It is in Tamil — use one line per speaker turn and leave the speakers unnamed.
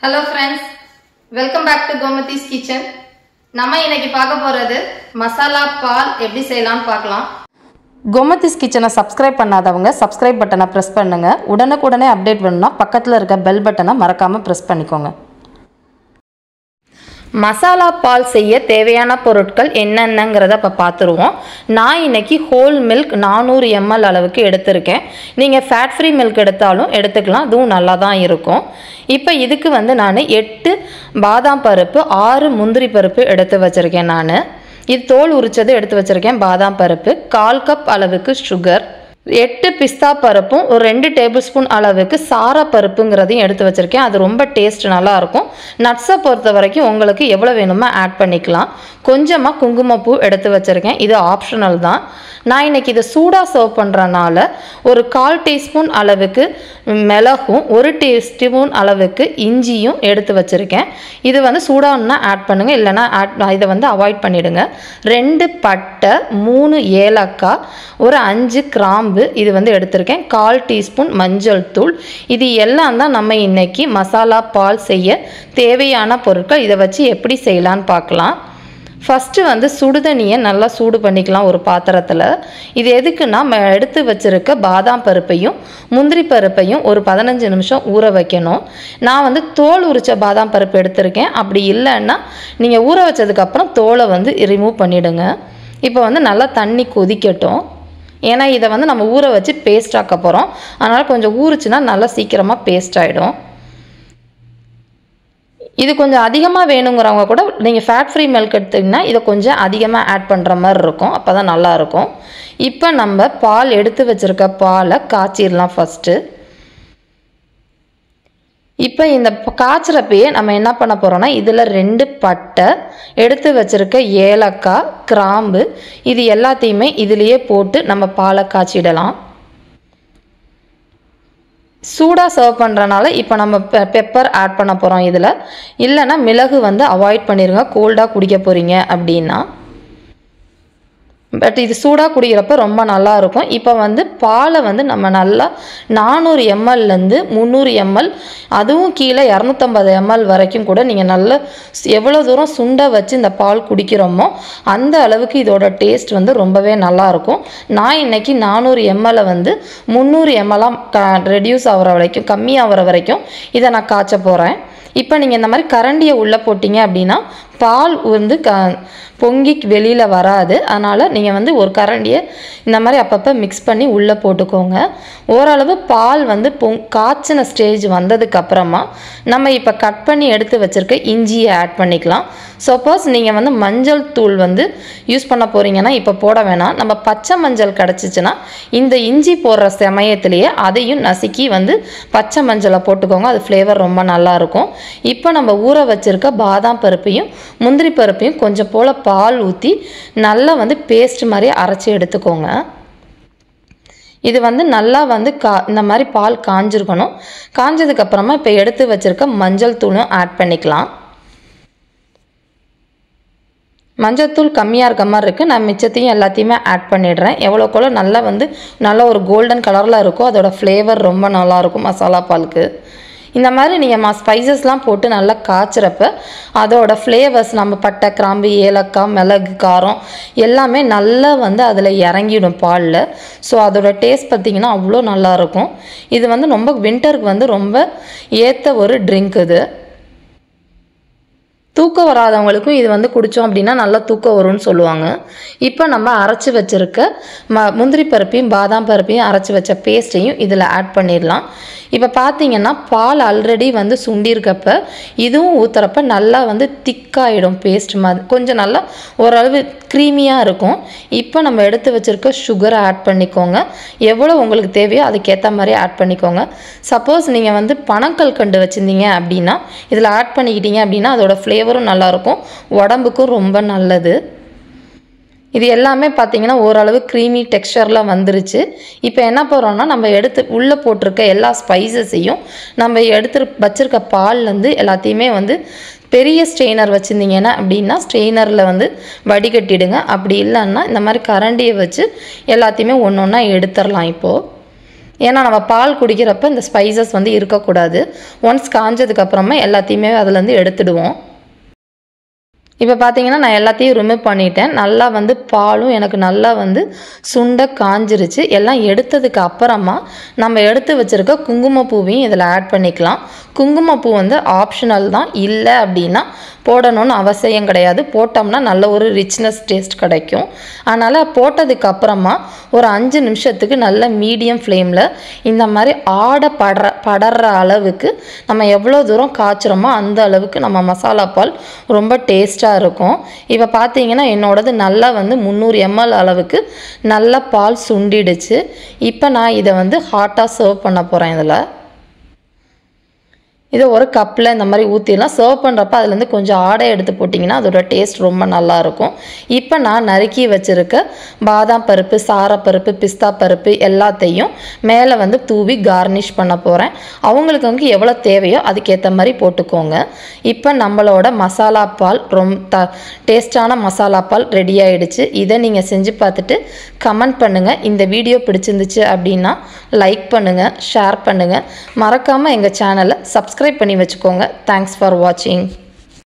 hello friends welcome back to Gomathi's kitchen நம்ம இன்னைக்கு பார்க்க போகிறது மசாலா பால் எப்படி செய்யலாம்னு பார்க்கலாம்
கோமதிஸ் கிச்சனை சப்ஸ்கிரைப் பண்ணாதவங்க சப்ஸ்கிரைப் பட்டனை ப்ரெஸ் பண்ணுங்கள் உடனுக்குடனே அப்டேட் வேணும்னா பக்கத்தில் இருக்க பெல் பட்டனை மறக்காமல் ப்ரெஸ் பண்ணிக்கோங்க மசாலா பால் செய்ய தேவையான பொருட்கள் என்னென்னங்கிறத இப்போ பார்த்துருவோம் நான் இன்னைக்கு ஹோல் மில்க் நானூறு எம்எல் அளவுக்கு எடுத்திருக்கேன் நீங்கள் ஃபேட் ஃப்ரீ மில்க் எடுத்தாலும் எடுத்துக்கலாம் அதுவும் நல்லா தான் இருக்கும் இப்போ இதுக்கு வந்து நான் எட்டு பாதாம் பருப்பு ஆறு முந்திரி பருப்பு எடுத்து வச்சுருக்கேன் நான் இது தோல் உரிச்சது எடுத்து வச்சுருக்கேன் பாதாம் பருப்பு கால் கப் அளவுக்கு சுகர் எட்டு பிஸ்தா பருப்பும் ஒரு ரெண்டு டேபிள் ஸ்பூன் அளவுக்கு சாரா பருப்புங்கிறதையும் எடுத்து வச்சுருக்கேன் அது ரொம்ப டேஸ்ட் நல்லாயிருக்கும் நட்ஸை பொறுத்த வரைக்கும் உங்களுக்கு எவ்வளோ வேணுமோ ஆட் பண்ணிக்கலாம் கொஞ்சமாக குங்குமப்பூ எடுத்து வச்சுருக்கேன் இது ஆப்ஷனல் தான் நான் இன்னைக்கு இதை சூடாக சர்வ் பண்ணுறனால ஒரு கால் டீஸ்பூன் அளவுக்கு மிளகும் ஒரு டீஸ்பூன் அளவுக்கு இஞ்சியும் எடுத்து வச்சுருக்கேன் இது வந்து சூடாகனா ஆட் பண்ணுங்கள் இல்லைனா ஆட் இதை வந்து அவாய்ட் பண்ணிவிடுங்க ரெண்டு பட்டை மூணு ஏலக்காய் ஒரு அஞ்சு கிராம்பு இது வந்து எடுத்திருக்கேன் கால் டீஸ்பூன் மஞ்சள் தூள் இது எல்லாம் தான் நம்ம இன்னைக்கு மசாலா பால் செய்ய தேவையான பொருட்கள் இதை வச்சு எப்படி செய்யலான்னு பார்க்கலாம் ஃபஸ்ட்டு வந்து சுடுதண்ணியை நல்லா சூடு பண்ணிக்கலாம் ஒரு பாத்திரத்தில் இது எதுக்குன்னா நம்ம எடுத்து வச்சுருக்க பாதாம் பருப்பையும் முந்திரி பருப்பையும் ஒரு பதினஞ்சு நிமிஷம் ஊற வைக்கணும் நான் வந்து தோல் உரித்த பாதாம் பருப்பு எடுத்திருக்கேன் அப்படி இல்லைன்னா நீங்கள் ஊற வச்சதுக்கப்புறம் தோலை வந்து ரிமூவ் பண்ணிவிடுங்க இப்போ வந்து நல்லா தண்ணி கொதிக்கட்டும் ஏன்னா இதை வந்து நம்ம ஊற வச்சு பேஸ்ட் ஆக்க போகிறோம் அதனால் கொஞ்சம் ஊறுச்சுன்னா நல்லா சீக்கிரமாக பேஸ்ட் ஆகிடும் இது கொஞ்சம் அதிகமாக வேணுங்கிறவங்க கூட நீங்கள் ஃபேட் ஃப்ரீ மில்க் எடுத்திங்கன்னா இதை கொஞ்சம் அதிகமாக ஆட் பண்ணுற மாதிரி இருக்கும் அப்போ தான் நல்லாயிருக்கும் இப்போ நம்ம பால் எடுத்து வச்சுருக்க பாலை காய்ச்சிடலாம் ஃபஸ்ட்டு இப்போ இந்த காய்ச்சறப்பயே நம்ம என்ன பண்ண போகிறோம்னா இதில் ரெண்டு பட்டை எடுத்து வச்சுருக்க ஏலக்காய் கிராம்பு இது எல்லாத்தையுமே இதுலேயே போட்டு நம்ம பாலை காய்ச்சிடலாம் சூடாக சர்வ் பண்ணுறனால இப்போ நம்ம பெ பெப்பர் ஆட் பண்ண போகிறோம் இதில் இல்லைன்னா மிளகு வந்து அவாய்ட் பண்ணிடுங்க கோல்டாக குடிக்க போகிறீங்க அப்படின்னா பட் இது சூடாக குடிக்கிறப்ப ரொம்ப நல்லா இருக்கும் இப்போ வந்து பாலை வந்து நம்ம நல்லா நானூறு எம்எல்லேருந்து முந்நூறு எம்எல் அதுவும் கீழே இரநூத்தம்பது எம்எல் வரைக்கும் கூட நீங்கள் நல்ல எவ்வளோ தூரம் சுண்ட வச்சு இந்த பால் குடிக்கிறோமோ அந்த அளவுக்கு இதோட டேஸ்ட் வந்து ரொம்பவே நல்லாயிருக்கும் நான் இன்னைக்கு நானூறு எம்எல்லை வந்து முந்நூறு எம்எல்லாம் க ரெடியூஸ் ஆகிற வரைக்கும் கம்மியாகிற வரைக்கும் இதை நான் காய்ச்ச போகிறேன் இப்போ நீங்கள் இந்த மாதிரி கரண்டியை உள்ளே போட்டிங்க அப்படின்னா பால் வந்து க பொங்கி வெளியில் வராது அதனால் நீங்கள் வந்து ஒரு கரண்டியை இந்த மாதிரி அப்பப்போ மிக்ஸ் பண்ணி உள்ளே போட்டுக்கோங்க ஓரளவு பால் வந்து பொங் காய்ச்சின ஸ்டேஜ் வந்ததுக்கப்புறமா நம்ம இப்போ கட் பண்ணி எடுத்து வச்சுருக்க இஞ்சியை ஆட் பண்ணிக்கலாம் சப்போஸ் நீங்கள் வந்து மஞ்சள் தூள் வந்து யூஸ் பண்ண போகிறீங்கன்னா இப்போ போட வேணாம் நம்ம பச்சை மஞ்சள் கிடச்சிச்சின்னா இந்த இஞ்சி போடுற சமயத்திலேயே அதையும் நசுக்கி வந்து பச்சை மஞ்சளை போட்டுக்கோங்க அது ஃப்ளேவர் ரொம்ப நல்லாயிருக்கும் இப்போ நம்ம ஊற வச்சுருக்க பாதாம் பருப்பையும் முந்திரி பருப்பையும் கொஞ்சம் போல் பால் ஊற்றி நல்லா வந்து பேஸ்ட் மாதிரி அரைச்சி எடுத்துக்கோங்க இது வந்து நல்லா வந்து கா இந்த மாதிரி பால் காஞ்சிருக்கணும் காஞ்சதுக்கப்புறமா இப்போ எடுத்து வச்சுருக்க மஞ்சள் தூளும் ஆட் பண்ணிக்கலாம் மஞ்சத்தூள் கம்மியாக இருக்க மாதிரி இருக்குது நான் மிச்சத்தையும் எல்லாத்தையுமே ஆட் பண்ணிடுறேன் எவ்வளோக்கெவ்வளோ நல்லா வந்து நல்ல ஒரு கோல்டன் கலரில் இருக்கும் அதோட ஃப்ளேவர் ரொம்ப நல்லாயிருக்கும் மசாலா பாலுக்கு இந்த மாதிரி நீங்கள் மா ஸ்பைசஸ்லாம் போட்டு நல்லா காய்ச்சிறப்ப அதோட ஃப்ளேவர்ஸ் நம்ம பட்டை கிராம்பு ஏலக்காய் மிளகு காரம் எல்லாமே நல்லா வந்து அதில் இறங்கிடும் பாலில் ஸோ அதோட டேஸ்ட் பார்த்திங்கன்னா அவ்வளோ நல்லாயிருக்கும் இது வந்து ரொம்ப வின்டருக்கு வந்து ரொம்ப ஏற்ற ஒரு ட்ரிங்க் இது தூக்கம் வராதவங்களுக்கும் இது வந்து குடித்தோம் அப்படின்னா நல்லா தூக்கம் வரும்னு சொல்லுவாங்க இப்போ நம்ம அரைச்சி வச்சுருக்க ம முந்திரி பருப்பையும் பாதாம் பருப்பையும் அரைச்சி வச்ச பேஸ்ட்டையும் இதில் ஆட் பண்ணிடலாம் இப்போ பார்த்தீங்கன்னா பால் ஆல்ரெடி வந்து சுண்டியிருக்கப்ப இதுவும் ஊற்றுறப்ப நல்லா வந்து திக்காயிடும் பேஸ்ட் மாதிரி கொஞ்சம் நல்லா ஓரளவு க்ரீமியாக இருக்கும் இப்போ நம்ம எடுத்து வச்சுருக்க சுகரை ஆட் பண்ணிக்கோங்க எவ்வளோ உங்களுக்கு தேவையோ அதுக்கேற்ற மாதிரி ஆட் பண்ணிக்கோங்க சப்போஸ் நீங்கள் வந்து பனக்கல்கண்டு வச்சுருந்தீங்க அப்படின்னா இதில் ஆட் பண்ணிக்கிட்டீங்க அப்படின்னா அதோட ஃப்ளேவரும் நல்லாயிருக்கும் உடம்புக்கும் ரொம்ப நல்லது இது எல்லாமே பார்த்தீங்கன்னா ஓரளவு க்ரீமி டெக்ஸ்சரில் வந்துருச்சு இப்போ என்ன போகிறோம்னா நம்ம எடுத்து உள்ளே போட்டிருக்க எல்லா ஸ்பைசஸையும் நம்ம எடுத்து வச்சுருக்க பால்லேருந்து எல்லாத்தையுமே வந்து பெரிய ஸ்ட்ரெயினர் வச்சுருந்தீங்கன்னா அப்படின்னா ஸ்ட்ரெயினரில் வந்து வடிகட்டிடுங்க அப்படி இல்லைன்னா இந்த மாதிரி கரண்டியை வச்சு எல்லாத்தையுமே ஒன்று ஒன்றா எடுத்துடலாம் இப்போது ஏன்னா நம்ம பால் குடிக்கிறப்ப இந்த ஸ்பைசஸ் வந்து இருக்கக்கூடாது ஒன்ஸ் காஞ்சதுக்கப்புறமா எல்லாத்தையுமே அதுலேருந்து எடுத்துடுவோம் இப்போ பார்த்தீங்கன்னா நான் எல்லாத்தையும் ரிமூவ் பண்ணிட்டேன் நல்லா வந்து பாலும் எனக்கு நல்லா வந்து சுண்ட காஞ்சிருச்சு எல்லாம் எடுத்ததுக்கு அப்புறமா நம்ம எடுத்து வச்சுருக்க குங்குமப்பூவையும் இதில் ஆட் பண்ணிக்கலாம் குங்குமப்பூ வந்து ஆப்ஷனல் தான் இல்லை அப்படின்னா போடணும்னு அவசியம் கிடையாது போட்டோம்னா நல்ல ஒரு ரிச்னஸ் டேஸ்ட் கிடைக்கும் அதனால் போட்டதுக்கு அப்புறமா ஒரு அஞ்சு நிமிஷத்துக்கு நல்ல மீடியம் ஃப்ளேமில் இந்த மாதிரி ஆடை படுற படற அளவுக்கு நம்ம எவ்வளோ தூரம் காய்ச்சுறோமோ அந்த அளவுக்கு நம்ம மசாலா பால் ரொம்ப டேஸ்ட்டாக இருக்கும் இப்போ பார்த்தீங்கன்னா என்னோடது நல்லா வந்து முந்நூறு எம்எல் அளவுக்கு நல்ல பால் சுண்டிடுச்சு இப்போ நான் இதை வந்து ஹாட்டாக சர்வ் பண்ண போகிறேன் இதில் இதை ஒரு கப்பில் இந்த மாதிரி ஊற்றிடலாம் சர்வ் பண்ணுறப்ப அதுலேருந்து கொஞ்சம் ஆடை எடுத்து போட்டிங்கன்னா அதோட டேஸ்ட் ரொம்ப நல்லாயிருக்கும் இப்போ நான் நறுக்கி வச்சுருக்க பாதாம் பருப்பு சாரப்பருப்பு பிஸ்தா பருப்பு எல்லாத்தையும் மேலே வந்து தூவி கார்னிஷ் பண்ண போகிறேன் அவங்களுக்கு வந்து எவ்வளோ தேவையோ அதுக்கேற்ற மாதிரி போட்டுக்கோங்க இப்போ நம்மளோட மசாலா பால் ரொம்ப த டேஸ்டான மசாலா பால் ரெடி ஆயிடுச்சு இதை நீங்கள் செஞ்சு பார்த்துட்டு கமெண்ட் பண்ணுங்கள் இந்த வீடியோ பிடிச்சிருந்துச்சு அப்படின்னா லைக் பண்ணுங்கள் ஷேர் பண்ணுங்கள் மறக்காமல் எங்கள் சேனலை சப்ஸ்கிரைப் பண்ணி வச்சுக்கோங்க தேங்க்ஸ் ஃபார் வாட்சிங்